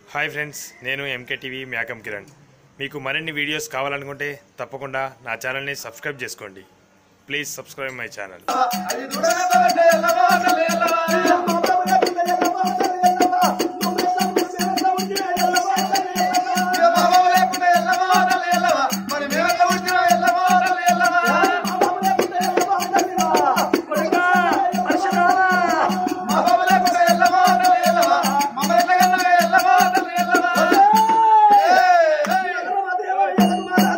Hi friends నేను MK TV మ్యాకం కిరణ్ మీకు మరిన్ని వీడియోస్ కావాలనుకుంటే తప్పకుండా నా ఛానల్ని సబ్స్క్రైబ్ చేసుకోండి ప్లీజ్ సబ్స్క్రైబ్ మై ఛానల్ అది చూడలేదంటే ఎల్లవా తల్లి ఎల్లవా ఇక బాబా లేకుంటే ఎల్లవా తల్లి ఎల్లవా మరి మేమెట్లా పుట్టినా ఎల్లవా తల్లి ఎల్లవా మా బాబా లేకుంటే ఎల్లవా తల్లి ఎల్లవా మమ్మల్ని ఎట్లా కన్నా ఎల్లవా తల్లి ఎల్లవా ఏయ్, ఏయ్.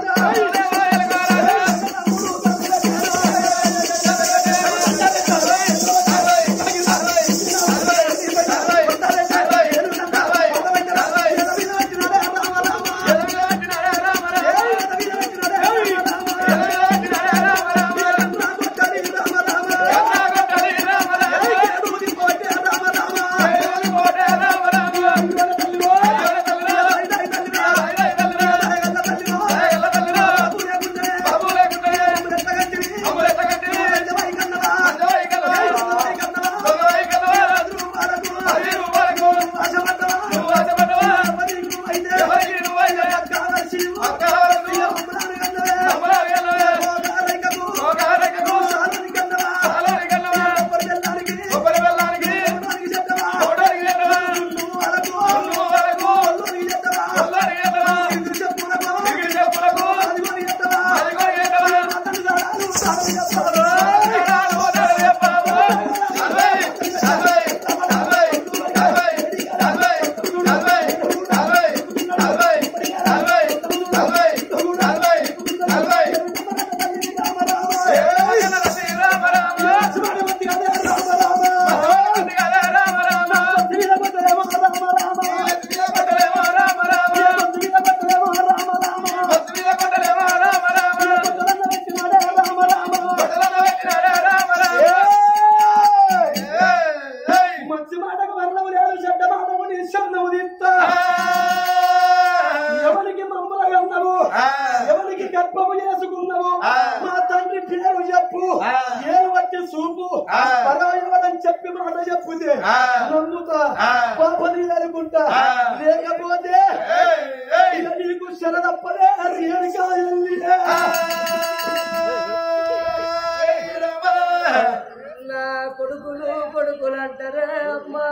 మంచి మాటకు వర్ణము లేదు చెడ్డ మాటకు నిశ్శబ్దము తీస్తా ఎవరికి మమ్మల అన్నవు ఎవరికి గర్భము చేసుకున్నావు ఆ. మా తండ్రి పేరు చెప్పు ఆ. ఏలు బట్టి చూపు ఆ. పరవాయివాడని చెప్పి మాట చెప్పుతే ఆ. నమ్ముతా ఆ. పాపని అనుకుంటా ఆ. లేకపోతే ఇక నీకు శర తప్పలే రేణుకా ఎల్లిలే. నా కొడుకులు కొడుకులు అంటారే అమ్మా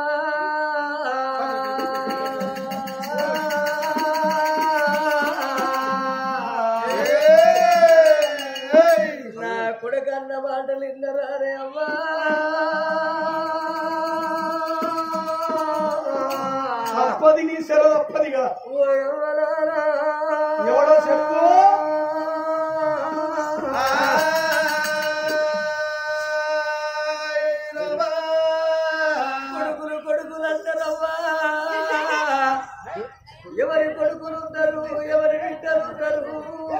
నా కొడుకన్న మాటలు విన్నరారే అమ్మా తప్పది నీ సెల తప్పదిగా ఎవడో చెప్పు కొడుకులు కొడుకులు అంటారమ్మా ఎవరి కొడుకులు ఉంటారు ఎవరి బిడ్డలు ఉంటారు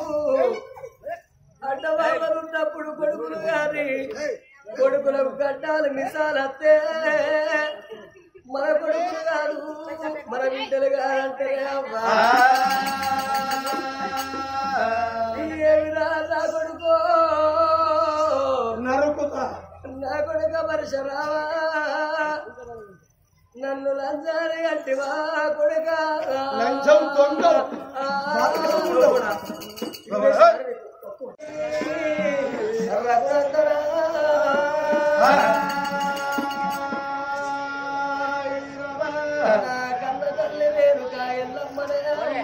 అడ్డబాబలు ఉన్నప్పుడు కొడుకులు గాని కొడుకులకు గడ్డాలు మిసాలత్తే మన కొడుకులు కాదు మన బిడ్డలు కాదంటే అమ్మా ఏమిరా నా కొడుకో నరుకుతా నా కొడుక పరశురావా నన్ను లంచారి అంటివా కొడుక లంచం దొంగ. కన్న తల్లి వేరు కాయల్లమ్మనే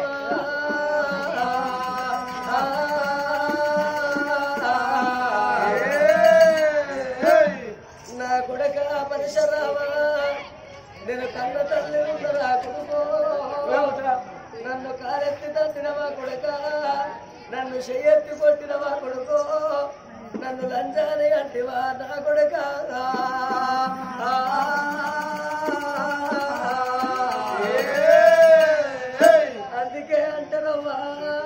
నా కొడుక పరిసరావా నేను కన్న తల్లి ఉండరా కొడుకో నన్ను కారెత్తి తట్టినవా కొడుక నన్ను చెయ్యెత్తి కొట్టినవా కొడుకో నన్ను లంచాని అంటివా నా కొడుక అందుకే అంటారమ్మా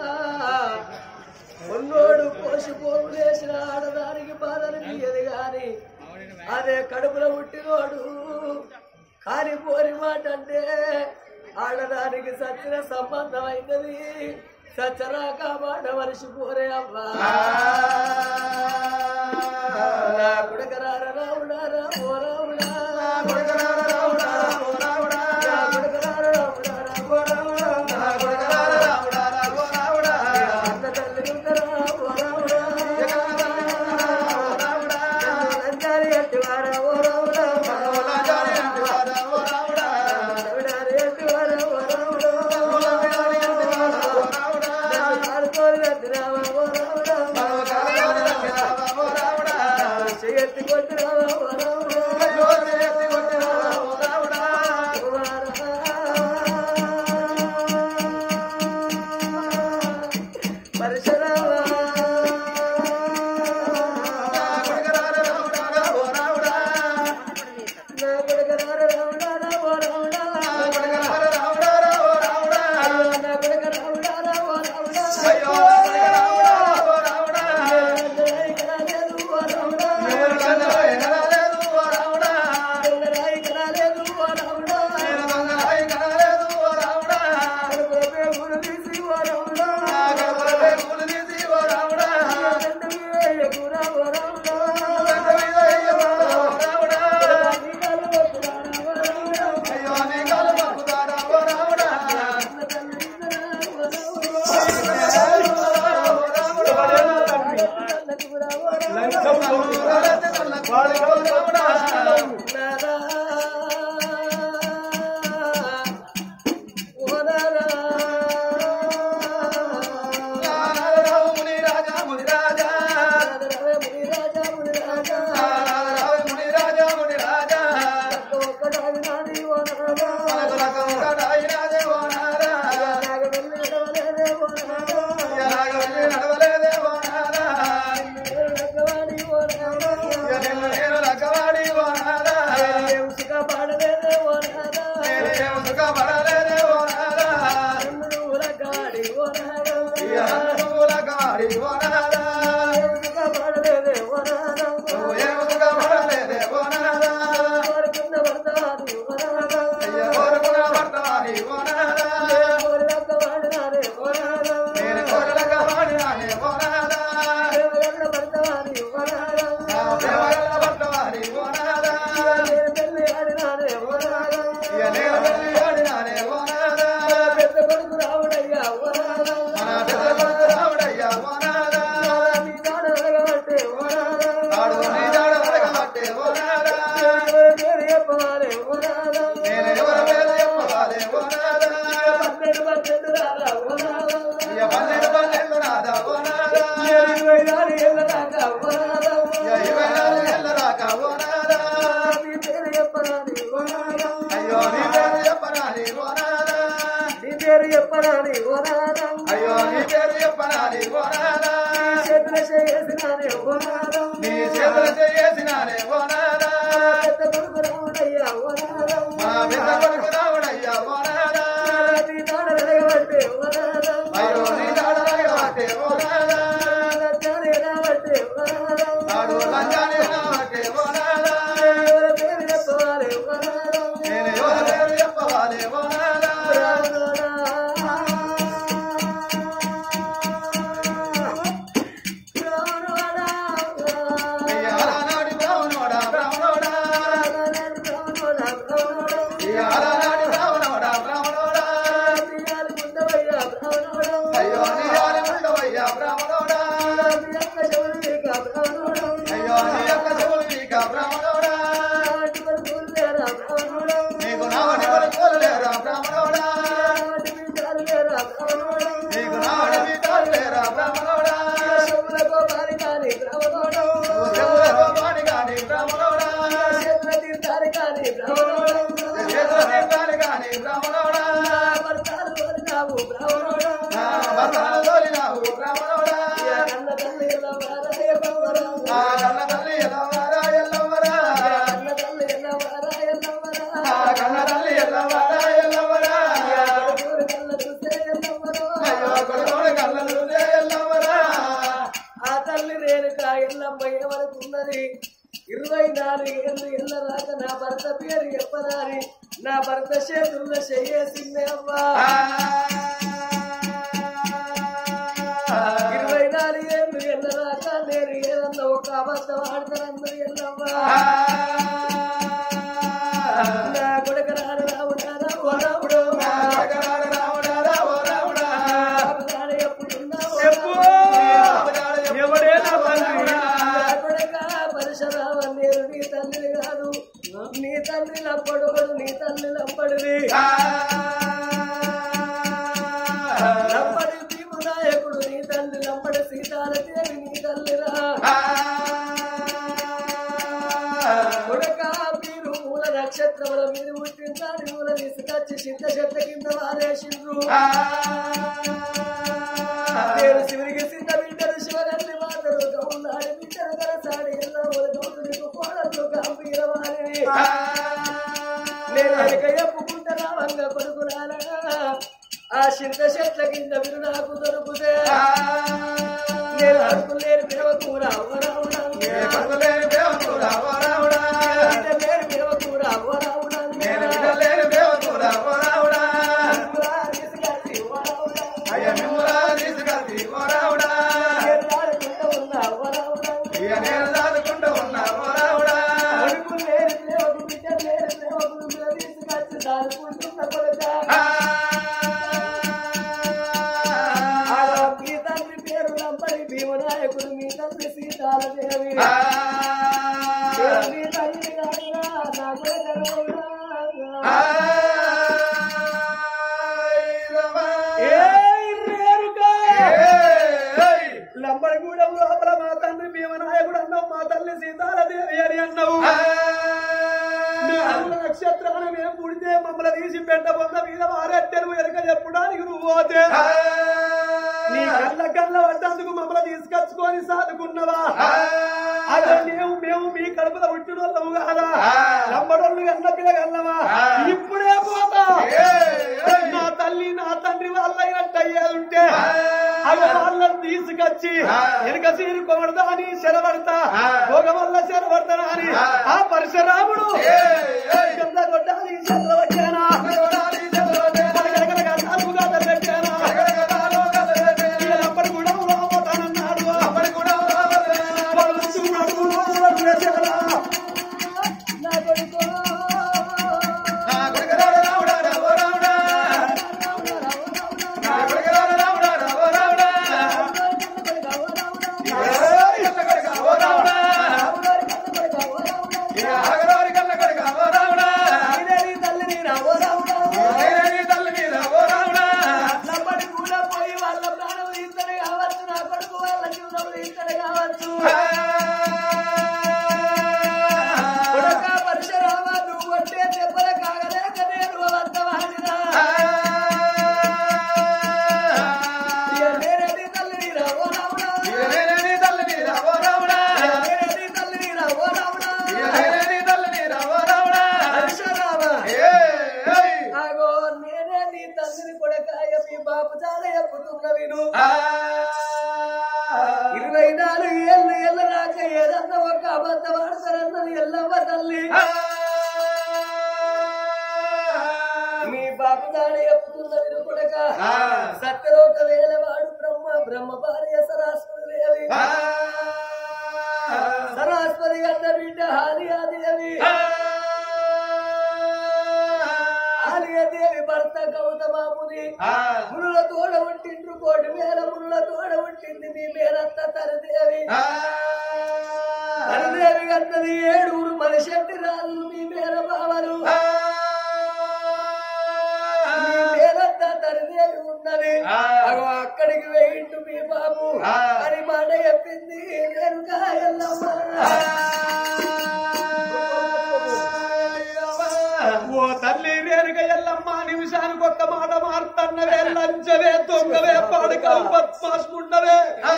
ఉన్నోడు కోసి పోగు వేసిన ఆడదానికి బాధలు తీయదు గాని అదే కడుపులో పుట్టినోడు కాని పోరి మాట అంటే ఆడదానికి సచ్చిన సంబంధం అయినది సచ్చరాక మాట మరిచిపోరే అమ్మా నా కొడుకరార రావుడారా ఓ రావుడా నా కొడుకరార రావుడారా ఓ రావుడా నా కొడుకరార రావుడారా ఓ పేరు చెప్పరాని ఓనాదం అయ్యో నీ పేరు చెప్పనాలి ఓ నాదా చేతుల చేసినానే ఓనాదం నీ చేతులు చేసినానే ఓ నాదా పెద్ద కొడుకు రాముడయ్యా ఓనాదం మా పెద్ద కొడుకు రావుడయ్యా ఓ నాదా నీ తాడ వెలగబట్టే ఓనాదం అయ్యో నీ దాడలాగబట్టే ఓ నాదా లజ్జానే రాబట్టే ఓనాదం నాడు లంచాన్ని రావట్టే ఓ నాదా ఎవరి పేరు చెప్పవాలి ఓనాదం నేను ఎవరి పేరు చెప్పవాలి ఓ నాదా అయ్యా నాడి బ్రాహ్మణోడా బ్రాహ్మణోడా అయ్యా నాడి బ్రాహ్మణోడా బ్రాహ్మణోడా అయ్యో నీ ఆడి ఉండవయ్యా బ్రాహ్మణోడా అయ్యో నీ యొక్క చెవులు నీక బ్రాహ్మణోడా నీకు నావడి కొడుకోలు లేరా బ్రాహ్మణోడా నీకు నావడి బీటాలు లేరా బ్రాహ్మణోడా నువ్వు చెవులకు వాడి కాని బ్రాహ్మణోడా చేతుల తీర్థాలు కాని బ్రాహ్మణోడా నా భర్తను తోలినావు బ్రాహ్మణోడా నా కన్న తల్లి ఎల్లవారా ఎల్లవరా నా కన్న తల్లి ఎల్లవారా ఎల్లవరా అయ్యో కొడుకోడు కళ్ళలు ఎల్లవరా ఆ తల్లి రేణుక ఎల్లమ్మ ఏమనుకున్నది ఇరవై నాలుగు ఏళ్ళు ఇళ్ళ రాక నా భర్త పేరు చెప్పనాని నా భర్త చేతుల్లో చెయ్యేసిందే అమ్మా ఇరవై నాలుగు ఏళ్ళు ఇళ్ళ రాక నేను ఏదన్నా ఒక అబద్ధం ఆడతానన్నది ఎల్లమ్మ నా కొడుకు రాడు రావుడారా ఓ రావుడు రావుడారా ఎప్పుడున్నావు చెప్పు ఎవడే నా తండ్రి పరశురామ నేను నీ తండ్రి కాదు నీ తండ్రి లంపడు నీ తండ్రి లంపడివి లంపడి భీము నాయకుడు నీ తండ్రి లంపడి సీతాల దేవి నీ తల్లిరా కొడక మీరు మూల నక్షత్రముల మీరు పుట్టించాలి మూల తీసుకొచ్చి సిద్ధ చెట్ల కింద వారేసిండ్రు నేను శివునికి సిద్ధ బిడ్డలు శివగల్లి మాటలు గౌన్నాడు బిడ్డలు కలసాడి ఎల్ల గౌతుడికి కోడలు గంభీరవాణి నేను వెనక ఎప్పుకుంటా రావంగా కొడుకురాలా ఆ చింత చెట్ల కింద మీరు నాకు దొరుకుతే నేను అనుకులేని పిరవకూర అవరావుడా లేని దేవతూరా ఓరావుడా లేని పిరవకూర అవరావుడా నేను బిడ్డలేని దేవతూరా ఓరావుడా తీసుకొచ్చి అవరావుడా అయ్య మిమ్ములా తీసుకొచ్చి ఓరావుడా నేను ఆడుకుంటూ ఉన్నా అవరావుడా ఇక నేను దాదుకుంటూ ఉన్నా ఓరావుడా కొడుకు లేని ప్రేమకు బిడ్డ లేని ప్రేమకు మీరు తీసుకొచ్చి దాడుకుంటున్న కొడుక ఆగా మీ తండ్రి పేరు నంబడి భీమనాయకుడు మీ తండ్రి సీతాల దేవి నేను మీ తల్లి కాదురా, నా కొడుకు ఏయ్ రేణుకా! లంబడిగూడెం లోపల మా తండ్రి భీమనాయకుడు అన్నావు మా తల్లి సీతాలదేవి అని అన్నావు నీ అన్న నక్షత్రాన్ని మేము పుడితే మమ్మల్ని తీసి పెట్టబోన్న మీద వారెట్టెలు ఎరక చెప్పడానికి నువ్వు పోతే నీ కళ్ళ కళ్ళ పడ్డందుకు మమ్మల్ని తీసుకొచ్చుకొని సాదుకున్నవా అదే మేము మేము మీ కడుపులో పుట్టిన వాళ్ళము కాదా లంబడోళ్ళు కన్న పిల్ల కన్నవా ఇప్పుడే పోతా నా తల్లి నా తండ్రి వాళ్ళైనట్టు అయ్యేది ఉంటే అవి వాళ్ళని తీసుకొచ్చి వెనక సీరుకోవడదా అని శరబడతా భోగ వల్ల శరబడతా అని ఆ పరశురాముడు కింద కొట్టాలి చంద్ర వచ్చానా కనకనక నాలుగుగా పెట్టానా అప్పటి కూడా రాబోతానన్నాడు వాడు ముసుగు నడుములు నడుములు వేసేలా. నా కొడుకో కళ్ళ కడక ఓ రావుడా తండ్రిని కొడకాయ మీ బాపు చాలా చెప్పుతున్న విను ఇరవై నాలుగు ఏళ్ళు ఏళ్ళ రాక ఏదన్నా ఒక అబద్ధం ఆడతారన్నది ఎల్లమ్మ తల్లి మీ బాపు తాడు చెప్పుతున్న విను కొడక సత్యలోక వేలవాడు బ్రహ్మ బ్రహ్మ భార్య సరాస్వతి దేవి సరాస్వతి గంట బిడ్డ హాని ఆదిదేవి ఆలియదేవి భర్త గౌతమాముని మునుల తోడ ఉంటిండ్రు కోటి వేల మునుల తోడ ఉంటింది మీ మేనత్త తరదేవి తరదేవి కన్నది ఏడుగురు మనిషి రాజులు మీ మేర బావలు మీ మేనత్త తరదేవి ఉన్నది అగో అక్కడికి వేయిండు మీ బాబు అని మాట చెప్పింది నేను ఓ తల్లి రేణుక ఎల్లమ్మ నిమిషానికి ఒక్క మాట మారుతన్నవే లంచవే దొంగవే పాడకలు పద్మాసుకుండవే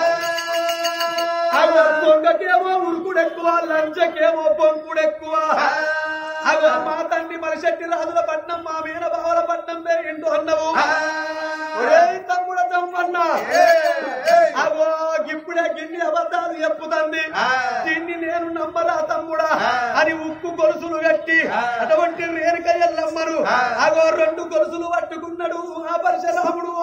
అగో దొంగకేమో ఉరుకుడెక్కువ లంచకేమో పొంకుడెక్కువ అగో మా తండ్రి మనిషెట్టి రాజుల పట్నం మా మీన బావల పట్నం పెరిగిండు అన్నవు ఒరేయ్ తమ్ముడ తమ్మన్న అగో ఇప్పుడే గిన్ని అబద్ధాలు చెప్పుతంది దీన్ని నేను నమ్మరా తమ్ముడా అని ఉక్కు గొలుసులు కట్టి అటువంటి రేణుక ఎల్లమ్మను అగో రెండు గొలుసులు పట్టుకున్నాడు ఆ పరశురాముడు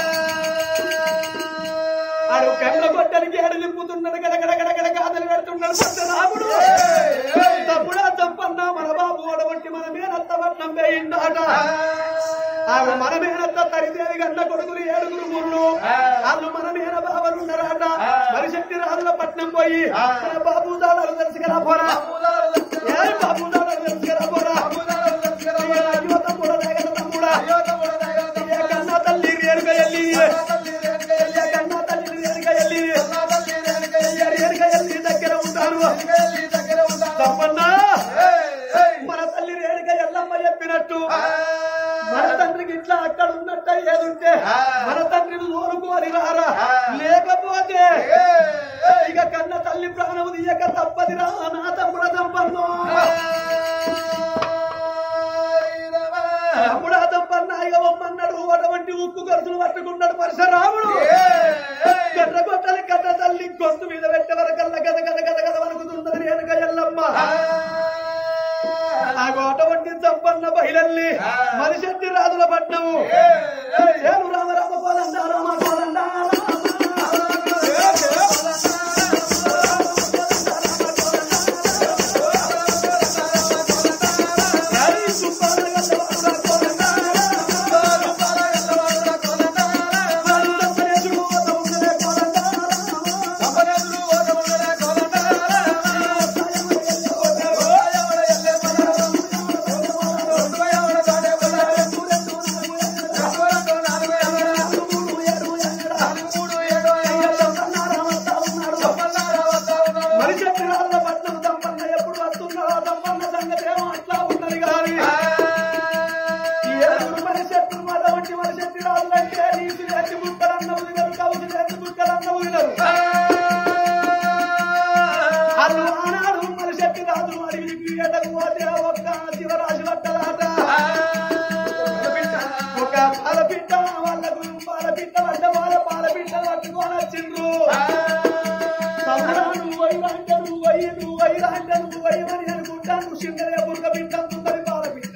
ఆడు కళ్ళ గొడ్డలికి ఏడు నింపుతున్నాడు గడగడ గడగడ కాదలు పెడుతున్నాడు పరశురాముడు తమ్ముడా తప్పన్నా మన బాబు అటువంటి మన మేనత్త పట్నం వేయిండాట ఆమె మన మేనత్త తరిదేవి గన్న కొడుకులు ఏడుగురు ముళ్ళు వాళ్ళు మన మేన బాబలు ఉన్నారట మరిశక్తి రాజుల పట్నం పోయి మన బాబు దాదాలు తెలుసుకురా పోరా ఏ బాబు దాదాలు తెలుసుకురా పోరా అయ్యో తమ్ముడా లేగల తమ్ముడా ఏ కన్నా తల్లి రేణుక ఎల్లి ఏ కన్నా తల్లి రేణుక ఎల్లి ఏ రేణుక ఎల్లి దగ్గర ఉంటారు తప్పన్నా మన తల్లి రేణుక ఎల్లమ్మ చెప్పినట్టు మన తండ్రికి ఇట్లా అక్కడ ఉన్నట్ట ఏదుంటే మన తండ్రిని కోరుకోని రారా లేకపోతే ఇక కన్న తల్లి ప్రాణము తీయక తప్పదిరా నా తమ్ముడ తప్పన్నో తమ్ముడ తప్పన్న ఇక బొమ్మన్నాడు అటువంటి ఉక్కు ఖర్చులు పట్టుకున్నాడు పరశురాముడు గడ్డ కొట్టలి కథ తల్లి గొంతు మీద పెట్టే వరకల్లా గద గద గద గద వణుకుతున్నది రేణుక ఎల్లమ్మ ఆ అటువంటి సంపన్న బయలల్లి మనిషి రాజుల పట్నము ఏను రామ రామ పోలండా రామ పోలండా మనిషి రాజుల పట్నం సంపన్న ఎప్పుడు వస్తున్నాడో సంపన్న సంగతి ఏమో అట్లా ఉన్నది కానీ ఏడుగురు మనిషి అటువంటి మనిషి రాజులంటే నీతి లేచి బుక్కలన్న ఉదిగరు కవులు లేచి బుక్కలన్న ఉదిగరు అల్లు ఆనాడు మనిషి రాజు అడిగి ఎటకు పోతే ఒక్క శివరాజు పట్టలాట ఒక పాలపిట్ట వాళ్ళకు పాలపిట్ట పడ్డ వాళ్ళ పాలపిట్ట పట్టుకొని వచ్చిండ్రు తమ్ముడా నువ్వు వైరా అంటే నువ్వు వై నువ్వు వైరా అంటే నువ్వు వైవని అనుకుంటా నువ్వు సింగరే బుర్గ బిడ్డ ముందరి పాలపిట్ట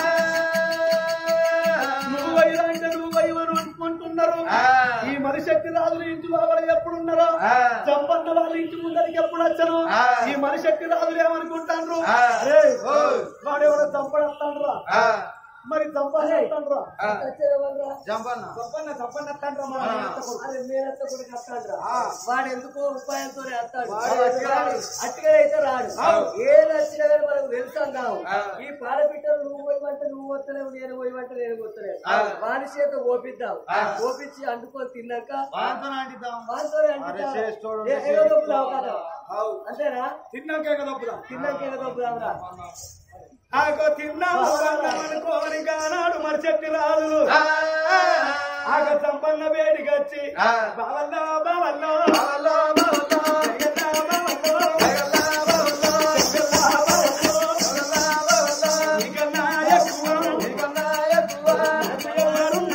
నువ్వు వైరా అంటే నువ్వు వైవను అనుకుంటున్నారు ఈ మనిషి రాజులు ఇంటి లోపల ఎప్పుడున్నారో సంపన్న వాళ్ళ ఇంటి ముందరికి ఎప్పుడు వచ్చను ఈ మనిషి రాజులు ఏమనుకుంటాండ్రు అరే వాడెవడో చంపడస్తాండ్రా మరి చంపడస్తాండ్రా చంపన్న చంపడస్తాండ్రా మన మేనత్త కొడుకు. వాడు ఎందుకో ఉపాయంతో వస్తాడు వాడు అట్టిగా రాడు. అట్టుగా అయితే రాడు ఏది వచ్చినా కానీ మనకు తెలుసు అంటావు ఈ పాలపిట్టలు నువ్వు పోయమంటే నువ్వు వస్తలేవు నేను పోయమంటే నేను వస్తలేవు వాని చేత ఓపిద్దాం ఓపించి అంటుకొని తిన్నాక వానితోనే అంటుతాం. ఏ- ఏదో దొబ్బుదాం కదా. అంతేనా తిన్నాకే కదా అప్పుడా? తిన్నాక ఏదో దొబ్బుదాం రా ఆగో తిన్నాము అనుకోని కానాడు మరి చెట్టు రాదు ఆగ సంపన్న వేడికి వచ్చి బావల్లో బావల్లో బావల్లో బావల్లో జగన్నా బావల్లో జగన్నా బావల్లో జగన్నా బావల్లో జగన్నా బావల్లో నీకన్నా ఎక్కువ నీకన్నా ఎక్కువ ఎవరున్నారు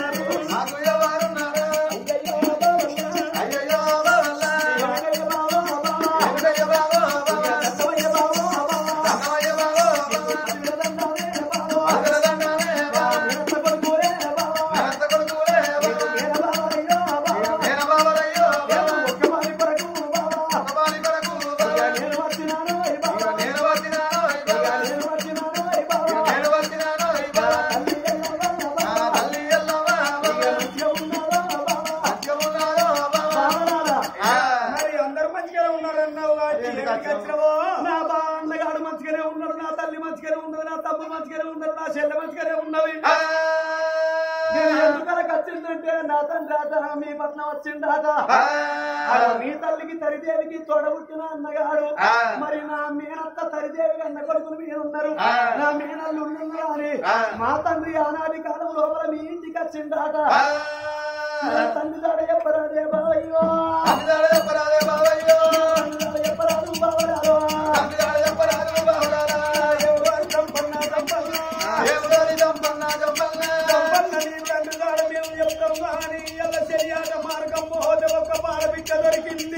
చెల్లె మంచిగానే ఉన్నవి నేను ఎందుకలకు వచ్చిందంటే నా తండ్రి ఆట మీ పట్నం వచ్చిండాట ఆడ మీ తల్లికి తరిదేవికి తోడబుట్టిన అన్నగాడు మరి నా మీనత్త తరిదేవి అన్న కొడుకులు మీరు ఉన్నారు నా మీనల్లు ఉన్నారు అని మా తండ్రి ఆనాటి కాలం లోపల మీ ఇంటికి వచ్చిండాట నా తండ్రి తాడ చెప్పరాదే బావయ్యో తండ్రి తాడ చెప్పరాదు బావరాలో ఎవరు అని చంపన్నా చంపన్నా చంపన్నా నీ తండ్రి తాడ మేము చెప్తాం కానీ ఎల్ల చెయ్యాట మార్గం పోతే ఒక పాల బిడ్డ దొరికింది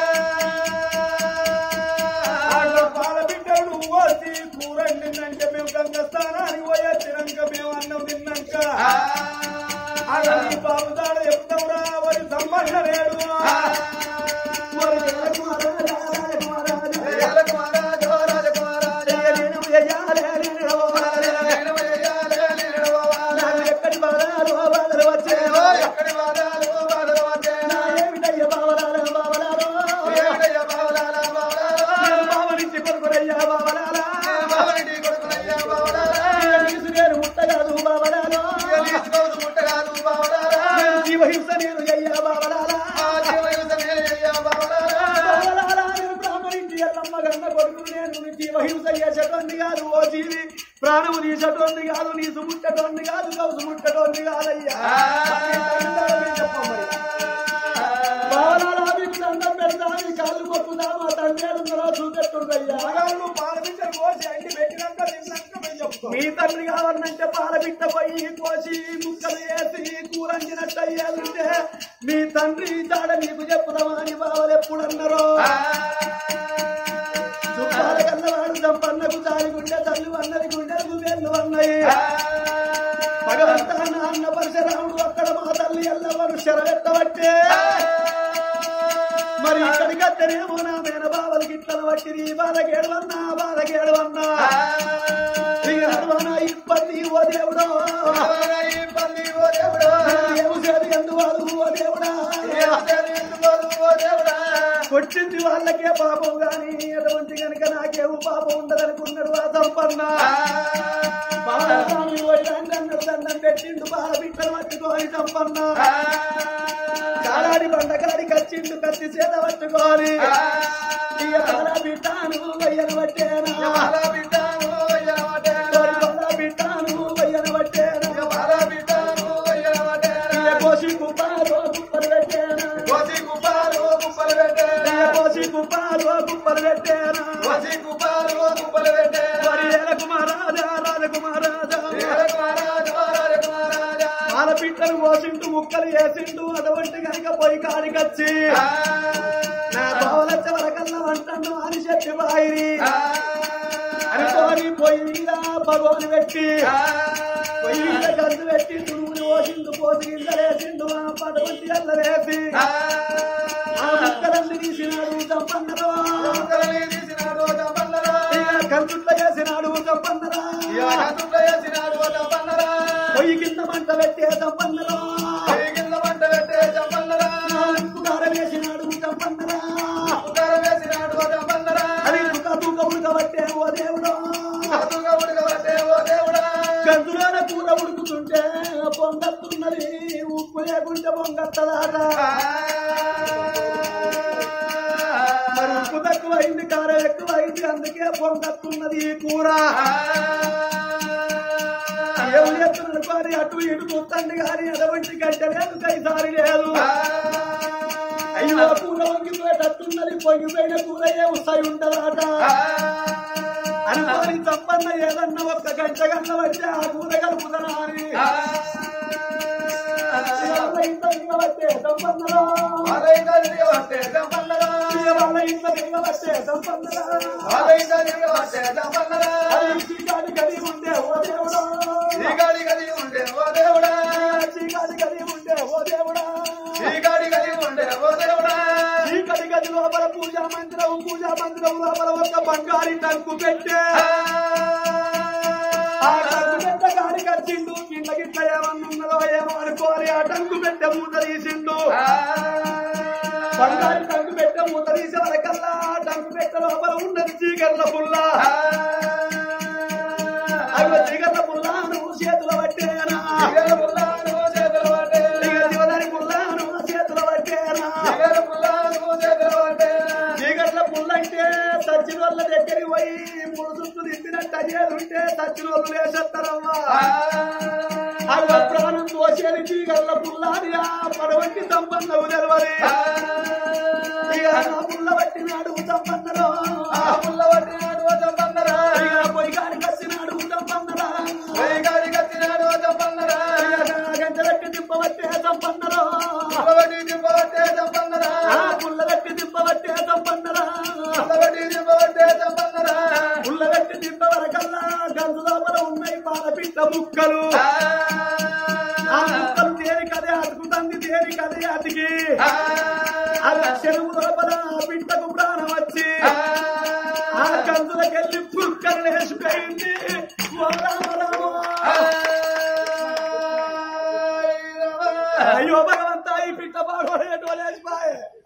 ఆడ పాల బిడ్డను పోసి కూర తిన్నాక మేము గంగ స్థానానికి పోయొచ్చినాక మేము అన్నం తిన్నాక ఆడ నీ బాబు తాడ చెప్తావురా వరి సంబంధ లేడు మరి రాజకుమారాజు నేను వెయ్యాలే నాకు ఎక్కడి బాధలు బాధలు వచ్చేవో నా ఏమిటయ్య బావలారా బావలారో నేను బావనించి కొడుకురయ్యా బావలారా నేను నేను ముట్టగాదు బావలారో నేను జీవహింస నేను అయ్యా బావలారా బావలారా నేను బ్రాహ్మణించి ఎల్లమ్మ గన్న కొడుకు నేను నీ జీవహింస చేసేటోంది కాదు ఓ జీవి ప్రాణము తీసేటోంది కాదు నీ సుముట్టటోంది కాదు కౌసు ముట్టటోంది కాదయ్యా చెప్పమ్మరి బావలారా మీకు దండం పెడతా నీ కాళ్ళు మొక్కుదా మా తండ్రి ఉన్నారో చూపెట్టుండయ్యా మీ తండ్రి కావాలంటే పాల బిడ్డ పోయి కోసి ముక్కలు వేసి కూరంజినట్టు అయ్యాలంటే మీ తండ్రి తాడ మీకు చెప్పుదామా అని బావలు ఎప్పుడు అన్నారో చుట్టాల కన్నవాడు సంపన్నకు తారి గుండె తల్లు అన్నది గుండెలకు వేళ్ళు అన్నాయి భగవంతా నాన్న పరశురాముడు అక్కడ మా తల్లి ఎల్లవరు శరవెట్టబట్టే మరి ఇక్కడికి అత్తనేమో నా మేన బావలకి ఇట్ల బట్టి బాధకేడవన్నా బాధకేడవన్నా శ్రీహనుమాన ఇబ్బంది ఓ దేవుడో ఏము చేతి ఎందువాడు ఓ దేవుడా కొట్టింది వాళ్ళకే పాపం గాని ఎటువంటి గనుక నాకేవు పాపం ఉండదనుకున్నాడు ఆ సంపన్న బాలస్వామి వడ్డాన్ని అన్నాడు దండం పెట్టిండు బాల బిడ్డలు పట్టుకోని సంపన్న కాలాడి బండకాడి కచ్చిండు కత్తి చేత పట్టుకోని ఇక బాల బిడ్డాను వయ్యను పట్టేనా ఓరి బాల బిడ్డాను వయ్యను పట్టేనా ఇక కోసి కుప్పాలో కుప్పలు పెట్టేనా ఇక కోసి కుప్పాలో కుప్పలు పెట్టేనా మరి కుమారాజా రాజకుమారాజా ఆడపిట్టలు పోసిండు ముక్కలు వేసిండు అటువంటి కనుక పోయి కాడికొచ్చి నా బావలచ్చ వరకల్లా వంటను అని చెప్పి బాయిరి అనుకోని పొయ్యి మీద భగవాన్ పెట్టి పొయ్యి మీద గందు పెట్టి తురుముని పోసిండు పోసి గింజలేసిండు ఆ పదవంటి అల్లరేసి ఆ ముక్కలన్నీ తీసినాడు చంపన్నరా ఇక కంచుట్ల చేసినాడు చంపన్నరా పొయ్యి కింద మంట పెట్టే చంపన్నరా ఉక్కుదార వేసినాడు చంపన్నరా అది ఉక్క తూక ఉడకబట్టే ఓ దేవుడు గంతులోన కూర ఉడుకుతుంటే పొంగత్తున్నది ఉప్పు లేకుంటే పొంగత్తదాకా మరి ఉప్పు తక్కువైంది కారం ఎక్కువైంది అందుకే పొంగత్తున్నది ఈ కూర ఏం చేస్తున్నాడు కానీ అటు ఇటు చూస్తండి కానీ అటువంటి గంట లేదు కైసారి లేదు అయ్యో కూర వంగిపోయేటట్టున్నది పొంగిపోయిన కూర ఏ ఉసాయి ఉండదాట అనుకోని తప్పన్న ఏదన్నా ఒక్క గంట గంట పడితే ఆ కూర కలుపుదనా అని వాళ్ళ ఇంట్లో దిగబట్టే తప్పన్నరా వాళ్ళ ఇంట్లో దిగబట్టే తప్పన్నరా అది చీకాటి గది ఉండే ఓ దేవుడా చీకాటి గది ఉండే ఓ దేవుడా చీకటి గది లోపల పూజా మందిరం పూజా మందిరం లోపల ఒక బంగారి టంకు పెట్టే ఆ టంకు పెట్ట గాడి కచ్చిండు కింద గిట్ల ఏమన్నా ఉన్నదో ఏమో అనుకోని ఆ టంకు పెట్ట మూత తీసిండు బంగారి టంకు పెట్ట మూత తీసే వరకల్లా ఆ టంకు పెట్ట లోపల ఉన్నది చీకట్ల పుల్ల అవి చీకట్ల పుల్ల సచ్చిన వాళ్ళు లేచేస్తారమ్మా అలా ప్రాణం దోసేది తీగల్ల పుల్లాది ఆ పడవట్టి సంపన్నవు తెలవది ఇక నా పుల్ల పట్టినాడు సంపన్నరో ఆ పుల్ల పట్టినాడు సంపన్నరా ఇక పొయ్యి గారి కచ్చినాడు సంపన్నరా పొయ్యి గారి కచ్చినాడు సంపన్నరా గంట పెట్టి దింపబట్టే సంపన్నరో పుల్లబట్టి దింపబట్టే సంపన్నరా పుల్లబట్టి దింపబట్టే సంపన్నరా పుల్లబట్టి దింపబట్టే సంపన్నరా పుల్లబట్టి దింపవరకల్లా గంజు లోపల ఉన్నాయి పాలపిట్ట ముక్కలు ఆ ముక్కలు దేనికదే అతుకుతుంది దేనికదే అతికి అలా చెరువు లోపల ఆ బిడ్డకు ప్రాణం వచ్చి ఆ కందులకెళ్ళి పుక్కలు వేసిపోయింది ఓ రామ రామ. అయ్యో భగవంతా ఈ పిట్ట బాగోడేటో లేచిపోయే